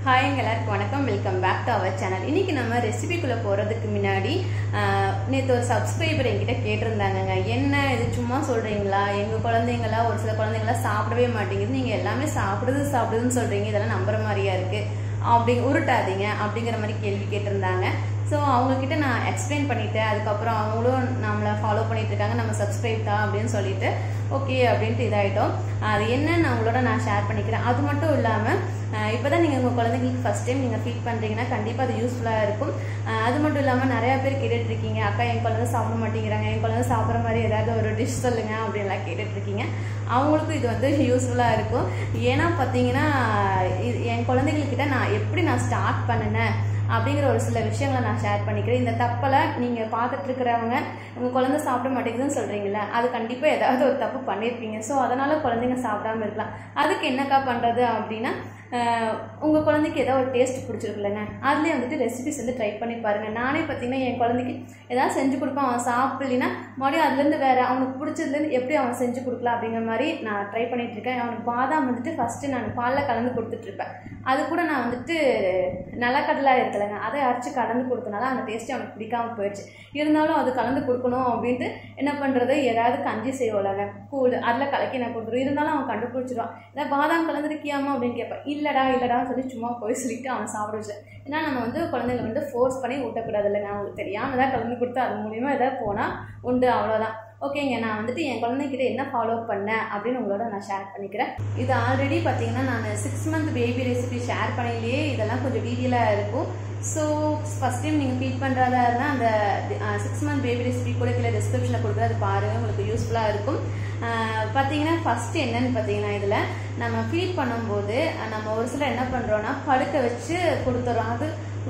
ஹாய்ங்க எல்லாருக்கும் வணக்கம் welcome back to our channel இன்னைக்கு நம்ம ரெசிபிக்குள்ளே போகிறதுக்கு முன்னாடி நேற்று ஒரு சப்ஸ்கிரைபர் என்கிட்ட கேட்டிருந்தாங்கங்க என்ன இது சும்மா சொல்கிறீங்களா எங்கள் குழந்தைங்களா ஒரு சில குழந்தைங்களா சாப்பிடவே மாட்டேங்குது நீங்கள் எல்லாமே சாப்பிடுது சாப்பிடுதுன்னு சொல்கிறீங்க இதெல்லாம் நம்புற மாதிரியா இருக்குது அப்படி உருட்டாதீங்க அப்படிங்கிற மாதிரி கேள்வி கேட்டிருந்தாங்க ஸோ அவங்கக்கிட்ட நான் எக்ஸ்பிளைன் பண்ணிட்டேன் அதுக்கப்புறம் அவங்களும் நம்மளை ஃபாலோ பண்ணிட்டு இருக்காங்க நம்ம சப்ஸ்கிரைப் தான் அப்படின்னு சொல்லிட்டு ஓகே அப்படின்ட்டு இதாகிட்டோம் அது என்னன்னு அவங்களோட நான் ஷேர் பண்ணிக்கிறேன் அது மட்டும் இல்லாமல் இப்போ தான் நீங்கள் உங்கள் குழந்தைங்களுக்கு ஃபஸ்ட் டைம் நீங்கள் ஃபீட் பண்ணுறீங்கன்னா கண்டிப்பாக அது யூஸ்ஃபுல்லாக இருக்கும் அஹ் அது மட்டும் இல்லாமல் நிறையா பேர் கேட்டுட்டு இருக்கீங்க அக்கா என் குழந்தை சாப்பிட மாட்டேங்கிறாங்க என் குழந்தை சாப்பிட்ற மாதிரி ஏதாவது ஒரு டிஷ் சொல்லுங்கள் அப்படின்லாம் கேட்டுட்டு இருக்கீங்க அவங்களுக்கும் இது வந்து யூஸ்ஃபுல்லாக இருக்கும் ஏன்னா பார்த்தீங்கன்னா இது என் குழந்தைங்கக்கிட்ட நான் எப்படி நான் ஸ்டார்ட் பண்ணினேன் அப்படிங்கிற ஒரு சில விஷயங்களை நான் ஷேர் பண்ணிக்கிறேன் இந்த தப்பெல்லாம் நீங்கள் பார்த்துட்டு இருக்கிறவங்க உங்கள் குழந்தை சாப்பிட மாட்டேங்குதுன்னு சொல்கிறீங்களே அது கண்டிப்பாக ஏதாவது ஒரு தப்பு பண்ணியிருப்பீங்க ஸோ அதனால் குழந்தைங்க சாப்பிடாம இருக்கலாம் அதுக்கு என்னக்கா பண்ணுறது அப்படின்னா உங்கள் குழந்தைக்கு ஏதாவது ஒரு டேஸ்ட் பிடிச்சிருக்குல்லங்க அதுலேயே வந்துட்டு ரெசிபிஸ் வந்து ட்ரை பண்ணி பாருங்கள் நானே பார்த்தீங்கன்னா என் குழந்தைக்கு ஏதாவது செஞ்சு கொடுப்பேன் அவன் சாப்பிடலின்னா மறுபடியும் அதுலேருந்து வேறு அவனுக்கு பிடிச்சதுலேருந்து எப்படி அவன் செஞ்சு கொடுக்கலாம் அப்படிங்கிற மாதிரி நான் ட்ரை பண்ணிட்டு இருக்கேன் அவனுக்கு பாதாம் வந்துட்டு ஃபஸ்ட்டு நான் பாலில் கலந்து கொடுத்துட்ருப்பேன் அது கூட நான் வந்துட்டு நிலக்கடலாக இருக்கலைங்க அதை அரைச்சி கலந்து கொடுத்தனால அந்த டேஸ்ட்டு அவனுக்கு பிடிக்காம போயிடுச்சு இருந்தாலும் அது கலந்து கொடுக்கணும் அப்படின்ட்டு என்ன பண்ணுறது ஏதாவது கஞ்சி செய்வோம்லங்க கூழ் அதில் கலக்கி நான் கொடுத்துருவோம் இருந்தாலும் அவன் கண்டுபிடிச்சிடுவான் இதை பாதாம் கலந்துருக்கியாமா அப்படின்னு கேட்பான் இல்லைடா இல்லைடான்னு சொல்லி சும்மா போய் சொல்லிட்டு அவன் சாப்பிட வச்சு ஏன்னா நம்ம வந்து குழந்தைங்களை வந்து ஃபோர்ஸ் பண்ணி ஊட்டக்கூடாது இல்லைங்க அவங்களுக்கு தெரியாமல் ஏதாவது கலந்து கொடுத்து அது மூலியமா ஏதாவது போனால் உண்டு அவ்வளோதான் ஓகேங்க நான் வந்துட்டு என் குழந்தைகிட்ட என்ன ஃபாலோ பண்ணேன் அப்படின்னு உங்களோட நான் ஷேர் பண்ணிக்கிறேன் இது ஆல்ரெடி பார்த்தீங்கன்னா நான் six month baby recipe share பண்ணிலேயே இதெல்லாம் கொஞ்சம் டீட்டெயிலாக இருக்கும் ஸோ ஃபஸ்ட் டைம் நீங்கள் ஃபீட் பண்ணுறதா இருந்தால் அந்த சிக்ஸ் மந்த் பேபி ரெசிபி கூட கீழே டிஸ்கிரிப்ஷனில் கொடுக்குறது பாருங்கள் உங்களுக்கு யூஸ்ஃபுல்லாக இருக்கும் பார்த்தீங்கன்னா ஃபஸ்ட்டு என்னன்னு பார்த்தீங்கன்னா இதில் நம்ம ஃபீட் பண்ணும்போது நம்ம ஒரு சிலர் என்ன பண்ணுறோன்னா படுக்க வச்சு கொடுத்துறோம் அது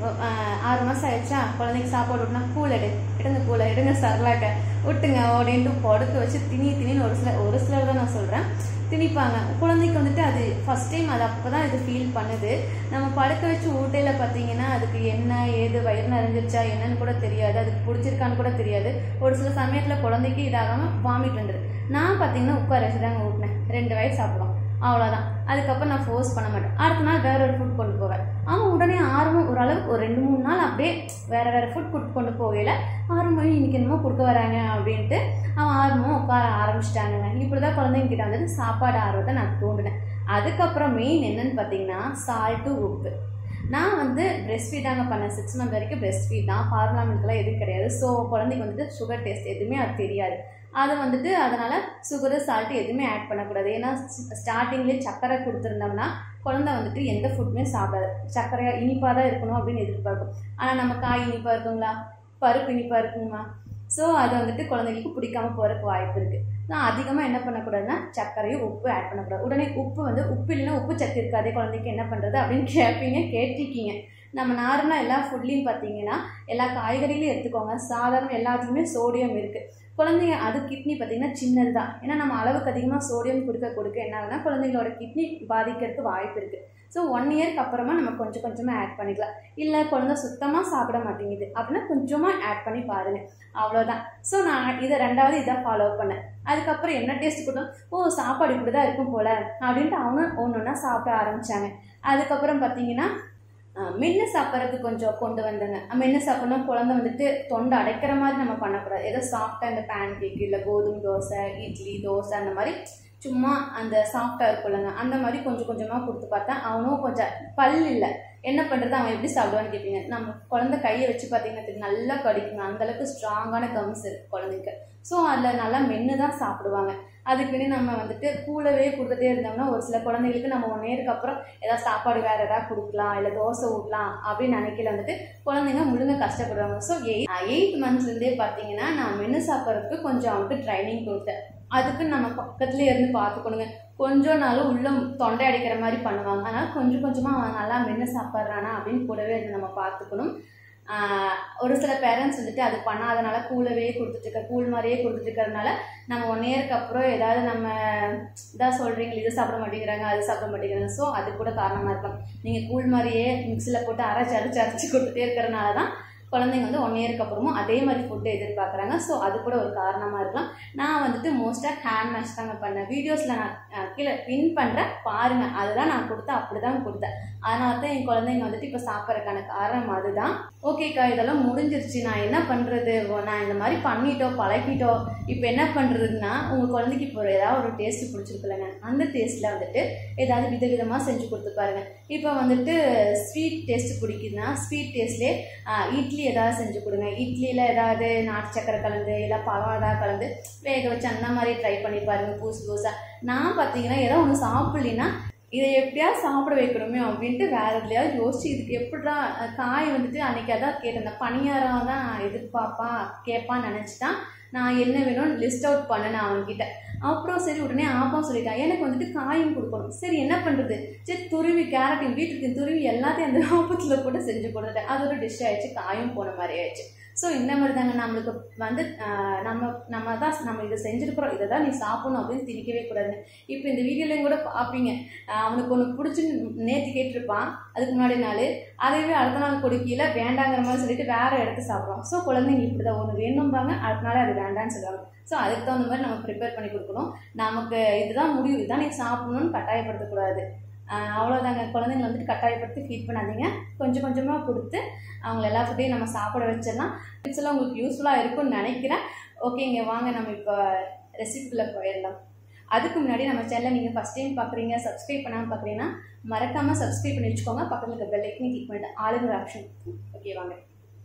ஆறு மாதம் ஆயிடுச்சா குழந்தைக்கு சாப்பாடு விட்டுனா கூழ் எடு எடுங்க கூழ எடுங்க சரலாக்க விட்டுங்க அப்படின்ட்டு படுக்க வச்சு திணி திணின்னு ஒரு சில ஒரு சிலர் தான் நான் சொல்கிறேன் திணிப்பாங்க குழந்தைக்கு வந்துட்டு அது ஃபஸ்ட் டைம் அது அப்போ தான் இது ஃபீல் பண்ணுது நம்ம படுக்க வச்சு ஊட்டையில் பார்த்தீங்கன்னா அதுக்கு என்ன ஏது வயிறு நிறைஞ்சிருச்சா என்னன்னு கூட தெரியாது அதுக்கு பிடிச்சிருக்கான்னு கூட தெரியாது ஒரு சில சமயத்தில் குழந்தைக்கு இதாகாமல் வாமிட் வந்துடுது நான் பார்த்தீங்கன்னா உட்கார வச்சு தாங்க ஊட்டினேன் ரெண்டு வயசு சாப்பிடுவோம் அவ்வளோதான் அதுக்கப்புறம் நான் ஃபோர்ஸ் பண்ண மாட்டேன் அடுத்த நாள் வேற ஒரு ஃபுட் கொண்டு போவேன் அவன் உடனே ஆர்வம் ஓரளவுக்கு ஒரு ரெண்டு மூணு நாள் அப்படியே வேற வேற ஃபுட் கொடுத்து கொண்டு போகையில் ஆறு மணி இன்னைக்கு என்னமோ கொடுக்க வராங்க அப்படின்ட்டு அவன் ஆர்வம் உட்கார ஆரம்பிச்சிட்டானுங்க இப்படி தான் குழந்தைங்க கிட்ட வந்துட்டு சாப்பாடு ஆர்வத்தை நான் தூண்டினேன் அதுக்கப்புறம் மெயின் என்னன்னு பார்த்தீங்கன்னா சால்ட்டு உப்பு நான் வந்து பிரெஸ்ட் ஃபீட் தாங்க பண்ணேன் சிக்ஸ் மந்த் வரைக்கும் பிரெஸ்ட் ஃபீட் தான் ஃபார்முலா மில்க்லாம் எதுவும் கிடையாது ஸோ குழந்தைக்கு வந்துட்டு சுகர் டேஸ்ட் எதுவுமே அது தெரியாது அது வந்துட்டு அதனால் சுகரு சால்ட்டு எதுவுமே ஆட் பண்ணக்கூடாது ஏன்னா ஸ்டார்டிங்லேயே சக்கரை கொடுத்துருந்தோம்னா குழந்தை வந்துட்டு எந்த ஃபுட்டுமே சாப்பிடாது சக்கரையாக இனிப்பாக தான் இருக்கணும் அப்படின்னு எதிர்பார்க்கும் ஆனால் நம்ம காய் இனிப்பாக இருக்குங்களா பருப்பு இனிப்பாக இருக்குங்களா ஸோ அது வந்துட்டு குழந்தைங்களுக்கு பிடிக்காம போகிறதுக்கு வாய்ப்பு இருக்குது நான் அதிகமாக என்ன பண்ணக்கூடாதுன்னா சர்க்கரையும் உப்பு ஆட் பண்ணக்கூடாது உடனே உப்பு வந்து உப்பு இல்லைன்னா உப்பு சத்து இருக்காதே குழந்தைக்கு என்ன பண்ணுறது அப்படின்னு கேட்பீங்க கேட்டிருக்கீங்க நம்ம நார்மலாக எல்லா ஃபுட்லேயும் பார்த்தீங்கன்னா எல்லா காய்கறிலையும் எடுத்துக்கோங்க சாதாரண எல்லாத்துக்குமே சோடியம் இருக்குது குழந்தைங்க அது கிட்னி பார்த்திங்கன்னா சின்னது தான் ஏன்னா நம்ம அளவுக்கு அதிகமாக சோடியம் கொடுக்க கொடுக்க என்ன ஆகுதுன்னா குழந்தைங்களோட கிட்னி பாதிக்கிறதுக்கு வாய்ப்பு இருக்குது ஸோ ஒன் இயர்க்கு அப்புறமா நம்ம கொஞ்சம் கொஞ்சமாக ஆட் பண்ணிக்கலாம் இல்லை குழந்தை சுத்தமாக சாப்பிட மாட்டேங்குது அப்படின்னா கொஞ்சமாக ஆட் பண்ணி பாருங்கள் அவ்வளோதான் ஸோ நான் இதை ரெண்டாவது இதை ஃபாலோ பண்ணேன் அதுக்கப்புறம் என்ன டேஸ்ட் கொடுத்தோம் ஓ சாப்பாடு இப்படி தான் இருக்கும் போல் அப்படின்ட்டு அவங்க ஒன்று ஒன்றா சாப்பிட ஆரம்பித்தாங்க அதுக்கப்புறம் பார்த்தீங்கன்னா மென்று சாப்பிட்றதுக்கு கொஞ்சம் கொண்டு வந்தேங்க மென்று சாப்பிட்ணும் குழந்தை வந்துட்டு தொண்டை அடைக்கிற மாதிரி நம்ம பண்ணக்கூடாது ஏதோ சாஃப்டாக இந்த பேன் கேக் இல்லை கோதுமை தோசை இட்லி தோசை அந்த மாதிரி சும்மா அந்த சாஃப்டாக இருக்கும்லங்க அந்த மாதிரி கொஞ்சம் கொஞ்சமாக கொடுத்து பார்த்தேன் அவனும் கொஞ்சம் பல் இல்லை என்ன பண்ணுறது அவன் எப்படி சாப்பிடுவான்னு கேட்பீங்க நம்ம குழந்தை கையை வச்சு பார்த்தீங்கன்னா நல்லா கடிக்குங்க அந்தளவுக்கு ஸ்ட்ராங்கான கம்ஸ் இருக்குது குழந்தைக்கு ஸோ அதில் நல்லா மென்று தான் சாப்பிடுவாங்க அதுக்குன்னு நம்ம வந்துட்டு கூடவே கொடுத்துட்டே இருந்தோம்னா ஒரு சில குழந்தைங்களுக்கு நம்ம ஒன் இயருக்கு அப்புறம் ஏதாவது சாப்பாடு வேறு ஏதாவது கொடுக்கலாம் இல்லை தோசை ஊட்டலாம் அப்படின்னு நினைக்கல வந்துட்டு குழந்தைங்க முழுங்க கஷ்டப்படுவாங்க ஸோ எயிட் எயிட் மந்த்ஸ்லேருந்தே பார்த்தீங்கன்னா நான் மென்று சாப்பிட்றதுக்கு கொஞ்சம் அவனுக்கு ட்ரைனிங் கொடுத்தேன் அதுக்கு நம்ம பக்கத்துலேயே இருந்து பார்த்துக்கணுங்க கொஞ்சம் நாளும் உள்ள தொண்டை அடிக்கிற மாதிரி பண்ணுவாங்க அதனால் கொஞ்சம் கொஞ்சமாக அவன் நல்லா மென்று சாப்பிட்றானா அப்படின்னு கூடவே இருந்து நம்ம பார்த்துக்கணும் ஒரு சில பேரண்ட்ஸ் வந்துட்டு அது பண்ணாதனால கூலவே கொடுத்துட்ருக்க கூழ் மாதிரியே கொடுத்துட்ருக்கறதுனால நம்ம ஒன் இயருக்கு அப்புறம் ஏதாவது நம்ம இதாக சொல்கிறீங்க இது சாப்பிட மாட்டேங்கிறாங்க அது சாப்பிட மாட்டேங்கிறாங்க ஸோ அது கூட காரணமாக இருக்கலாம் நீங்கள் கூழ் மாதிரியே மிக்சியில் போட்டு அரைச்சி அரைச்சி அரைச்சி கொடுத்துட்டே இருக்கிறனால தான் குழந்தைங்க வந்து ஒன் இயருக்கு அப்புறமும் அதே மாதிரி ஃபுட்டு எதிர்பார்க்குறாங்க ஸோ அது கூட ஒரு காரணமாக இருக்கலாம் நான் வந்துட்டு மோஸ்ட்டாக ஹேண்ட் மேஷ் தாங்க பண்ணேன் வீடியோஸில் நான் அஹ், கீழே பின் பண்ணுறேன் பாருங்கள் அதுதான் நான் கொடுத்தேன் அப்படி தான் கொடுத்தேன் அதனால தான் என் குழந்தைங்க வந்துட்டு இப்போ சாப்பிட்றதுக்கான காரணம் அதுதான் ஓகேக்கா இதெல்லாம் முடிஞ்சிருச்சு நான் என்ன பண்ணுறது நான் இந்த மாதிரி பண்ணிட்டோம் பழகிட்டோம் இப்போ என்ன பண்ணுறதுன்னா உங்கள் குழந்தைக்கு இப்போ ஏதாவது ஒரு டேஸ்ட் பிடிச்சிருக்குல்லங்க அந்த டேஸ்ட்டில் வந்துட்டு ஏதாவது விதவிதமாக செஞ்சு கொடுத்து பாருங்க இப்போ வந்துட்டு ஸ்வீட் டேஸ்ட் பிடிக்குதுன்னா ஸ்வீட் டேஸ்ட்லேயே இட்லி ஏதாவது செஞ்சு கொடுங்க இட்லியில் ஏதாவது நாட்டு சக்கரை கலந்து இல்லை பழம் ஏதாவது கலந்து வேக வச்சு அந்த மாதிரி ட்ரை பண்ணி பாருங்க புதுசு புதுசாக நான் பார்த்தீங்கன்னா ஏதோ ஒன்று சாப்பிட்லின்னா இதை எப்படியாவது சாப்பிட வைக்கணுமே அப்படின்ட்டு வேற எதுலையாவது யோசிச்சு இதுக்கு எப்படிடா அஹ், காய் வந்துட்டு அன்னைக்கு அதான் கேட்டிருந்தேன் பணியாரம் தான் எதிர்பார்ப்பா கேட்பான்னு நினச்சி தான் நான் என்ன வேணும்னு லிஸ்ட் அவுட் பண்ணேன் அவன்கிட்ட அப்புறம் சரி உடனே ஆப்பம் சொல்லிட்டான் எனக்கு வந்துட்டு காயும் கொடுக்கணும் சரி என்ன பண்ணுறது சரி துருவி கேரட்டையும் பீட்ரூட்டையும் துருவி எல்லாத்தையும் அந்த ஆப்பத்தில் போட்டு செஞ்சு கொடுத்துட்டேன் அது ஒரு டிஷ் ஆயிடுச்சு காயும் போன மாதிரி ஆயிடுச்சு ஸோ இந்த மாதிரி தாங்க நம்மளுக்கு வந்து ஆஹ், நம்ம நம்ம தான் நம்ம இதை செஞ்சுருக்குறோம் இதை தான் நீ சாப்பிடணும் அப்படின்னு திணிக்கவே கூடாதுங்க இப்போ இந்த வீடியோலையும் கூட பார்ப்பீங்க ஆஹ், அவனுக்கு ஒன்று பிடிச்சுன்னு நேற்று கேட்டிருப்பான் அதுக்கு முன்னாடி நாள் அதையவே அடுத்த நாள் கொடுக்கல வேண்டாங்கிற மாதிரி சொல்லிட்டு வேற எடுத்து சாப்பிட்றோம் ஸோ குழந்தைங்க இப்படி தான் ஒன்று வேணும்பாங்க அடுத்த நாள் அது வேண்டான்னு சொல்லுவாங்க ஸோ அதுக்கு தகுந்த மாதிரி நம்ம ப்ரிப்பேர் பண்ணி கொடுக்கணும் நமக்கு இதுதான் முடிவு இதுதான் நீ சாப்பிடணும்னு கட்டாயப்படுத்தக்கூடாது ஆஹ் அவ்வளோதாங்க குழந்தைங்களை வந்துட்டு கட்டாயப்படுத்தி ஃபீட் பண்ணாதீங்க கொஞ்சம் கொஞ்சமாக கொடுத்து அவங்கள எல்லா ஃபுட்டையும் நம்ம சாப்பிட வச்சிடலாம் டிப்ஸ் எல்லாம் உங்களுக்கு யூஸ்ஃபுல்லாக இருக்கும்னு நினைக்கிறேன் ஓகேங்க வாங்க நம்ம இப்போ ரெசிபிக்குள்ளே போயிடலாம் அதுக்கு முன்னாடி நம்ம சேனலை நீங்கள் ஃபஸ்ட் டைம் பார்க்குறீங்க சப்ஸ்கிரைப் பண்ணாமல் பார்க்குறீங்கன்னா மறக்காமல் சப்ஸ்கிரைப் பண்ணி வச்சுக்கோங்க பக்கத்தில் இருக்க பெல் ஐக்கனையும் கிளிக் பண்ணிட்டு ஆளுங்கிற ஆப்ஷன் ஓகே வாங்க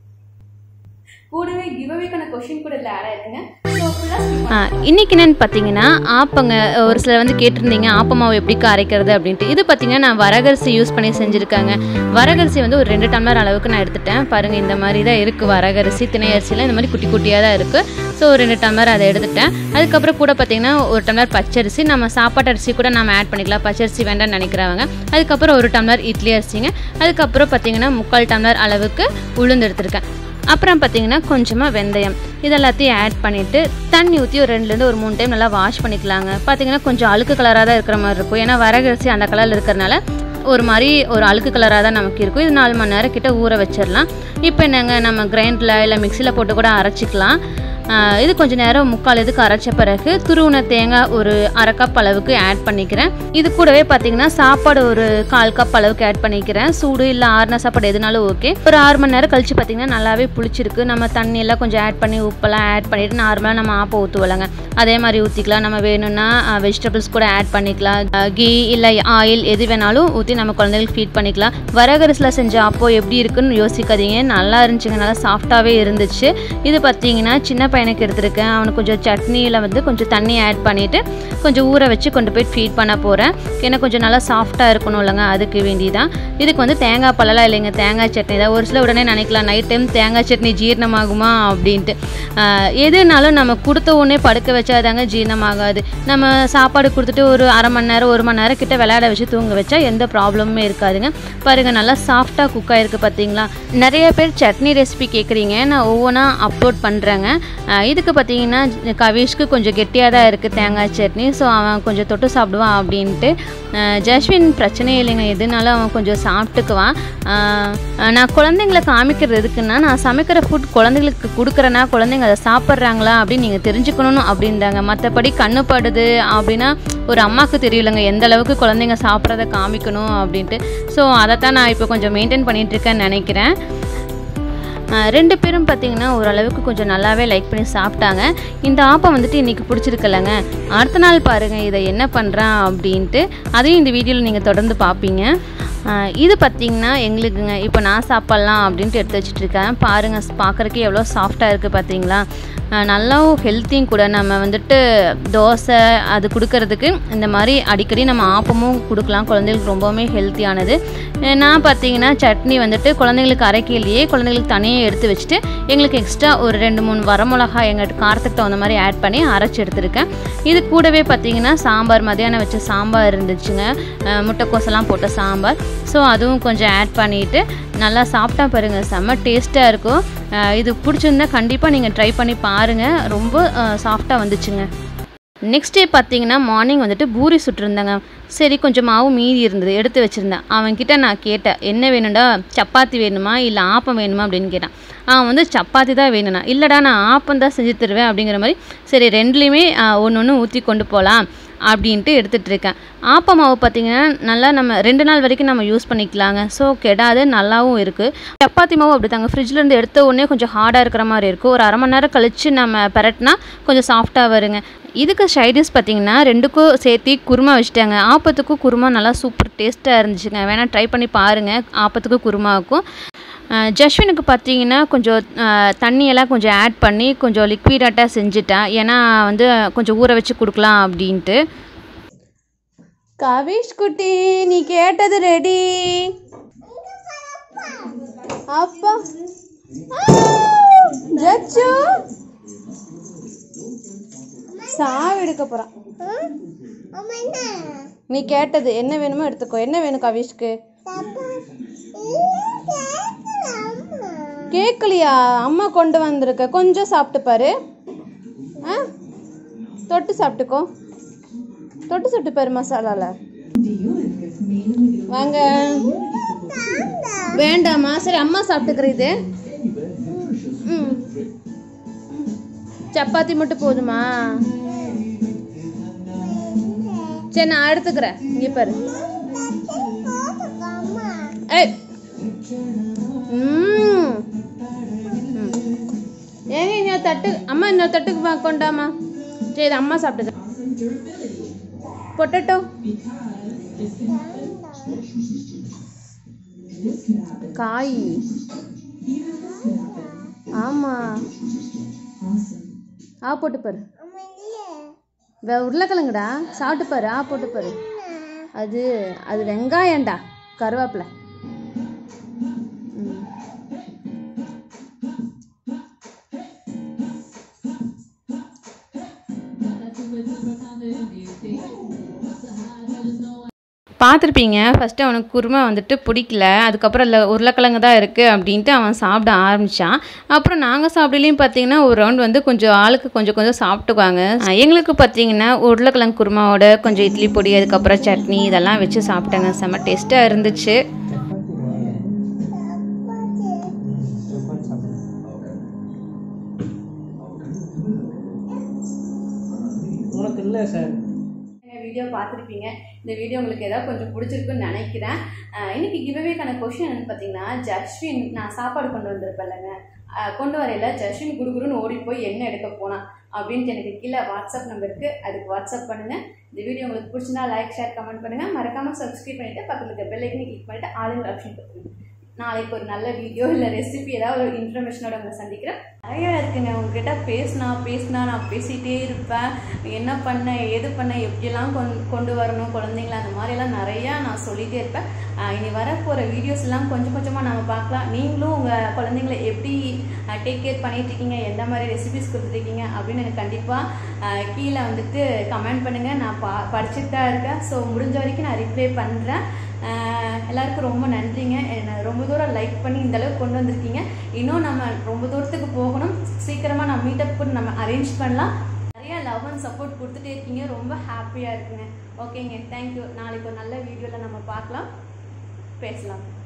கூடவே கிவ்அவேக்கான கொஷின் கூட இதில் ஆட் ஆயிருக்குங்க ஸோ ஃபுல்லாக இன்றைக்கி என்னென்னு பார்த்தீங்கன்னா ஆப்பங்க ஒரு சிலர் வந்து கேட்டிருந்தீங்க ஆப்பமாவு எப்படி அரைக்கிறது அப்படின்ட்டு இது பார்த்தீங்கன்னா நான் வரகரிசி யூஸ் பண்ணி செஞ்சுருக்காங்க வரகரிசி வந்து ஒரு ரெண்டு டம்ளர் அளவுக்கு நான் எடுத்துட்டேன் பாருங்கள் இந்த மாதிரி தான் இருக்குது வரகரிசி திணை அரிசிலாம் இந்த மாதிரி குட்டி குட்டியாக தான் இருக்குது ஸோ ஒரு ரெண்டு டம்ளர் அதை எடுத்துட்டேன் அதுக்கப்புறம் கூட பார்த்தீங்கன்னா ஒரு டம்ளர் பச்சரிசி நம்ம சாப்பாட்டு அரிசி கூட நம்ம ஆட் பண்ணிக்கலாம் பச்சரிசி வேண்டாம்னு நினைக்கிறவங்க அதுக்கப்புறம் ஒரு டம்ளர் இட்லி அரிசிங்க அதுக்கப்புறம் பார்த்தீங்கன்னா முக்கால் டம்ளர் அளவுக்கு உளுந்து எடுத்திருக்கேன் அப்புறம் பார்த்தீங்கன்னா கொஞ்சமாக வெந்தயம் இது எல்லாத்தையும் ஆட் பண்ணிவிட்டு தண்ணி ஊற்றி ஒரு ரெண்டுலேருந்து ஒரு மூணு டைம் நல்லா வாஷ் பண்ணிக்கலாங்க பார்த்தீங்கன்னா கொஞ்சம் அழுக்கு கலராக தான் இருக்கிற மாதிரி இருக்கும் ஏன்னா வரகரிசி அந்த கலரில் இருக்கிறனால ஒரு மாதிரி ஒரு அழுக்கு கலராக தான் நமக்கு இருக்கும் இது நாலு மணி நேரம் கிட்ட ஊற வச்சிடலாம் இப்போ என்னங்க நம்ம கிரைண்டரில் இல்லை மிக்சியில் போட்டு கூட அரைச்சிக்கலாம் ஆஹ் இது கொஞ்ச நேரம் முக்கால் இதுக்கு அரைச்ச பிறகு துருவின தேங்காய் ஒரு அரை கப் அளவுக்கு ஆட் பண்ணிக்கிறேன் இது கூடவே பார்த்தீங்கன்னா சாப்பாடு ஒரு கால் கப் அளவுக்கு ஆட் பண்ணிக்கிறேன் சூடு இல்லை ஆறுன சாப்பாடு எதுனாலும் ஓகே ஒரு ஆறு மணி நேரம் கழிச்சு பார்த்தீங்கன்னா நல்லாவே புளிச்சிருக்கு நம்ம தண்ணி எல்லாம் கொஞ்சம் ஆட் பண்ணி உப்பெல்லாம் ஆட் பண்ணிட்டு நார்மலாக நம்ம ஆப்பம் ஊற்றுவலங்க அதே மாதிரி ஊற்றிக்கலாம் நம்ம வேணும்னா வெஜிடபிள்ஸ் கூட ஆட் பண்ணிக்கலாம் கீ இல்லை ஆயில் எது வேணாலும் ஊற்றி நம்ம குழந்தைகளுக்கு ஃபீட் பண்ணிக்கலாம் வரகரிசியில் செஞ்ச அப்போ எப்படி இருக்குன்னு யோசிக்காதீங்க நல்லா இருந்துச்சுங்க நல்லா சாஃப்டாகவே இருந்துச்சு இது பார்த்தீங்கன்னா சின்ன பையனுக்கு எடுத்திருக்கேன் அவனுக்கு கொஞ்சம் சட்னியில் வந்து கொஞ்சம் தண்ணி ஆட் பண்ணிவிட்டு கொஞ்சம் ஊற வச்சு கொண்டு போய் ஃபீட் பண்ண போகிறேன் ஏன்னா கொஞ்சம் நல்லா சாஃப்டாக இருக்கணும் இல்லைங்க அதுக்கு வேண்டி தான் இதுக்கு வந்து தேங்காய் பழலாம் இல்லைங்க தேங்காய் சட்னி தான் ஒரு சில உடனே நினைக்கலாம் நைட் டைம் தேங்காய் சட்னி ஜீரணமாகுமா அப்படின்ட்டு ஆஹ் எதுனாலும் நம்ம கொடுத்த உடனே படுக்க வச்சாதாங்க ஜீரணமாகாது நம்ம சாப்பாடு கொடுத்துட்டு ஒரு அரை மணி நேரம் ஒரு மணி நேரம் கிட்ட விளையாட வச்சு தூங்க வச்சா எந்த ப்ராப்ளமுமே இருக்காதுங்க பாருங்கள் நல்லா சாஃப்டாக குக் ஆகிருக்கு பார்த்தீங்களா நிறைய பேர் சட்னி ரெசிபி கேட்குறீங்க நான் ஒவ்வொன்றா அப்லோட் பண்ணுறேங்க இதுக்கு பார்த்தீங்கன்னா கவிஷ்க்கு கொஞ்சம் கெட்டியாக தான் இருக்குது தேங்காய் சட்னி ஸோ அவன் கொஞ்சம் தொட்டு சாப்பிடுவான் அப்படின்ட்டு அஹ் ஜஸ்வின் பிரச்சனையே இல்லைங்க எதுனாலும் அவன் கொஞ்சம் சாப்பிட்டுக்குவான் அஹ் நான் குழந்தைங்களை காமிக்கிறது எதுக்குன்னா நான் சமைக்கிற ஃபுட் குழந்தைங்களுக்கு கொடுக்குறேன்னா குழந்தைங்க அதை சாப்பிட்றாங்களா அப்படின்னு நீங்கள் தெரிஞ்சுக்கணும் அப்படின்றாங்க மற்றபடி கண்ணு படுது அப்படின்னா ஒரு அம்மாவுக்கு தெரியலங்க எந்த அளவுக்கு குழந்தைங்க சாப்பிட்றத காமிக்கணும் அப்படின்ட்டு ஸோ அதைத்தான் நான் இப்போ கொஞ்சம் மெயின்டைன் பண்ணிட்டு இருக்கேன்னு நினைக்கிறேன் ஆஹ் ரெண்டு பேரும் பார்த்தீங்கன்னா ஓரளவுக்கு கொஞ்சம் நல்லாவே லைக் பண்ணி சாப்பிட்டாங்க இந்த ஆப்பம் வந்துட்டு இன்றைக்கி பிடிச்சிருக்கலங்க அடுத்த நாள் பாருங்கள் இதை என்ன பண்ணுறான் அப்படின்ட்டு அதையும் இந்த வீடியோவில் நீங்கள் தொடர்ந்து பார்ப்பீங்க ஆஹ் இது பார்த்திங்கன்னா எங்களுக்குங்க இப்போ நான் சாப்பிட்லாம் அப்படின்ட்டு எடுத்து வச்சுட்டு இருக்கேன் பாருங்கள் பார்க்குறக்கே எவ்வளோ சாஃப்டாக இருக்குது பார்த்தீங்களா ஆஹ் நல்லாவும் ஹெல்த்தியும் கூட நம்ம வந்துட்டு தோசை அது கொடுக்கறதுக்கு இந்த மாதிரி அடிக்கடி நம்ம ஆப்பமும் கொடுக்கலாம் குழந்தைகளுக்கு ரொம்பவுமே ஹெல்த்தியானது அஹ் நான் பார்த்தீங்கன்னா சட்னி வந்துட்டு குழந்தைங்களுக்கு அரைக்கையிலேயே குழந்தைங்களுக்கு தனியாக எடுத்து வச்சுட்டு எங்களுக்கு எக்ஸ்ட்ரா ஒரு ரெண்டு மூணு வரமிளகா எங்கள் காரத்துக்கு தகுந்த மாதிரி ஆட் பண்ணி அரைச்சி எடுத்திருக்கேன் இது கூடவே பார்த்தீங்கன்னா சாம்பார் மதியானம் வச்ச சாம்பார் இருந்துச்சுங்க அஹ் முட்டைக்கோசெல்லாம் போட்ட சாம்பார் ஸோ அதுவும் கொஞ்சம் ஆட் பண்ணிவிட்டு நல்லா சாப்பிட்டா பாருங்கள் செம்ம டேஸ்ட்டாக இருக்கும் அஹ் இது பிடிச்சிருந்தா கண்டிப்பாக நீங்கள் ட்ரை பண்ணி பாருங்கள் ரொம்ப சாஃப்டாக வந்துச்சுங்க நெக்ஸ்ட் டே பார்த்தீங்கன்னா மார்னிங் வந்துட்டு பூரி சுட்டிருந்தாங்க சரி கொஞ்சம் மாவு மீதி இருந்தது எடுத்து வச்சுருந்தேன் அவன்கிட்ட நான் கேட்டேன் என்ன வேணும்டா சப்பாத்தி வேணுமா இல்லை ஆப்பம் வேணுமா அப்படின்னு கேட்டான் அவன் வந்து சப்பாத்தி தான் வேணும்னா இல்லைடா நான் ஆப்பம் தான் செஞ்சு தருவேன் அப்படிங்கிற மாதிரி சரி ரெண்டுலேயுமே ஒன்று ஒன்று ஊற்றி கொண்டு போகலாம் அப்படின்ட்டு எடுத்துகிட்டு இருக்கேன் ஆப்ப மாவு பார்த்திங்கன்னா நல்லா நம்ம ரெண்டு நாள் வரைக்கும் நம்ம யூஸ் பண்ணிக்கலாங்க ஸோ கெடாது நல்லாவும் இருக்குது சப்பாத்தி மாவு அப்படி தாங்க ஃப்ரிட்ஜ்லேருந்து எடுத்த உடனே கொஞ்சம் ஹார்டாக இருக்கிற மாதிரி இருக்கும் ஒரு அரை மணி நேரம் கழித்து நம்ம பெரட்டினா கொஞ்சம் சாஃப்டாக வருங்க இதுக்கு சைடிஷ் பார்த்தீங்கன்னா ரெண்டுக்கும் சேர்த்து குருமா வச்சுட்டாங்க ஆப்பத்துக்கும் குருமா நல்லா சூப்பர் டேஸ்ட்டாக இருந்துச்சுங்க வேணால் ட்ரை பண்ணி பாருங்கள் ஆப்பத்துக்கும் குருமாவுக்கும் அஹ் ஜஸ்வினுக்கு பார்த்தீங்கன்னா கொஞ்சம் அஹ், தண்ணியெல்லாம் கொஞ்சம் ஆட் பண்ணி கொஞ்சம் லிக்விடாட்டாக செஞ்சுட்டேன் ஏன்னா வந்து கொஞ்சம் ஊற வச்சு கொடுக்கலாம் அப்படின்ட்டு கவிஷ் குட்டி நீ கேட்டது ரெடி அப்பா ஜச்சு சாவி எடுக்க போறான் நீ கேட்டது என்ன வேணுமோ எடுத்துக்கோ என்ன வேணும் கவிஷ்க்கு கேட்கலையா அம்மா கொண்டு வந்திருக்க கொஞ்சம் சாப்பிட்டு பாரு ஆ தொட்டு சாப்பிட்டுக்கோ தொட்டு சாப்பிட்டு பாரு மசாலால வாங்க வேண்டாமா சரி அம்மா சாப்பிட்டுக்கிற இது ம் சப்பாத்தி மட்டும் போதுமா சரி நான் எடுத்துக்கிறேன் இங்க பாரு ஏய் ம் ம். ஏங்க இன்னொரு தட்டு அம்மா இன்னொரு தட்டுக்கு வா கொண்டாமா சரி இது அம்மா சாப்பிட்டுக்கிறேன் பொட்டட்டோ காய் ஆமா ஆ போட்டு பாரு வே- உருளைக்கிழங்குடா சாப்பிட்டு பாரு ஆ போட்டு பாரு அது அது வெங்காயம்டா கருவேப்பிலை ம். பார்த்துருப்பீங்க ஃபஸ்ட்டு அவனுக்கு குருமா வந்துட்டு பிடிக்கல அதுக்கப்புறம் இல்லை உருளைக்கிழங்கு தான் இருக்குது அப்படின்ட்டு அவன் சாப்பிட ஆரம்பித்தான் அப்புறம் நாங்கள் சாப்பிடலையும் பார்த்தீங்கன்னா ஒரு ரவுண்ட் வந்து கொஞ்சம் ஆளுக்கு கொஞ்சம் கொஞ்சம் சாப்பிட்டுக்குவாங்க அஹ் எங்களுக்கு பார்த்தீங்கன்னா உருளைக்கிழங்கு குருமாவோட கொஞ்சம் இட்லி பொடி அதுக்கப்புறம் சட்னி இதெல்லாம் வச்சு சாப்பிட்டாங்க செம்ம டேஸ்ட்டாக இருந்துச்சு உனக்கு இல்லை சார் வீடியோ பார்த்துருப்பீங்க இந்த வீடியோ உங்களுக்கு ஏதாவது கொஞ்சம் பிடிச்சிருக்குன்னு நினைக்கிறேன் அஹ் இன்னைக்கு கிவ்அவேக்கான கொஷின் என்னன்னு பார்த்தீங்கன்னா ஜஸ்வின் நான் சாப்பாடு கொண்டு வந்திருப்பேன்லங்க அஹ் கொண்டு வரையில ஜஸ்வின் குடுகுடுன்னு ஓடி போய் என்ன எடுக்க போனான் அப்படின்ட்டு எனக்கு கீழே வாட்ஸ்அப் நம்பருக்கு அதுக்கு வாட்ஸ்அப் பண்ணுங்க இந்த வீடியோ உங்களுக்கு பிடிச்சிருந்தா லைக் ஷேர் கமெண்ட் பண்ணுங்க மறக்காம சப்ஸ்கிரைப் பண்ணிட்டு பக்கத்துல இருக்க பெல் ஐக்கனை கிளிக் பண்ணிட்டு ஆளுங்க ஆப்ஷன் கொடுத்துருங்க நாளைக்கு ஒரு நல்ல வீடியோ இல்லை ரெசிபி ஏதாவது ஒரு இன்ஃபர்மேஷனோட உங்களை சந்திக்கிறேன் நிறைய இருக்குங்க உங்ககிட்ட பேசினா பேசினா நான் பேசிகிட்டே இருப்பேன் என்ன பண்ண ஏது பண்ண எப்படியெல்லாம் கொண்டு கொண்டு வரணும் குழந்தைங்கள அந்த மாதிரியெல்லாம் நிறையா நான் சொல்லிகிட்டே இருப்பேன் ஆஹ் இனி வரப்போகிற வீடியோஸ் எல்லாம் கொஞ்சம் கொஞ்சமாக நம்ம பார்க்கலாம் நீங்களும் உங்கள் குழந்தைங்கள எப்படி டேக் கேர் பண்ணிட்டு இருக்கீங்க எந்த மாதிரி ரெசிபிஸ் கொடுத்துருக்கீங்க அப்படின்னு எனக்கு கண்டிப்பாக கீழே வந்துட்டு கமெண்ட் பண்ணுங்கள் நான் பா படிச்சுட்டு தான் இருக்கேன் ஸோ முடிஞ்ச வரைக்கும் நான் ரிப்ளை பண்ணுறேன் ஆஹ் எல்லாருக்கும் ரொம்ப நன்றிங்க என்னை ரொம்ப தூரம் லைக் பண்ணி இந்த அளவுக்கு கொண்டு வந்திருக்கீங்க இன்னும் நம்ம ரொம்ப தூரத்துக்கு போகணும் சீக்கிரமாக நம்ம மீட்டப் பண்ணி நம்ம அரேஞ்ச் பண்ணலாம் நிறைய லவ் அண்ட் சப்போர்ட் கொடுத்துட்டே இருக்கீங்க ரொம்ப ஹாப்பியாக இருக்குங்க ஓகேங்க தேங்க்யூ நாளைக்கு ஒரு நல்ல வீடியோவில் நம்ம பார்க்கலாம் பேசலாம்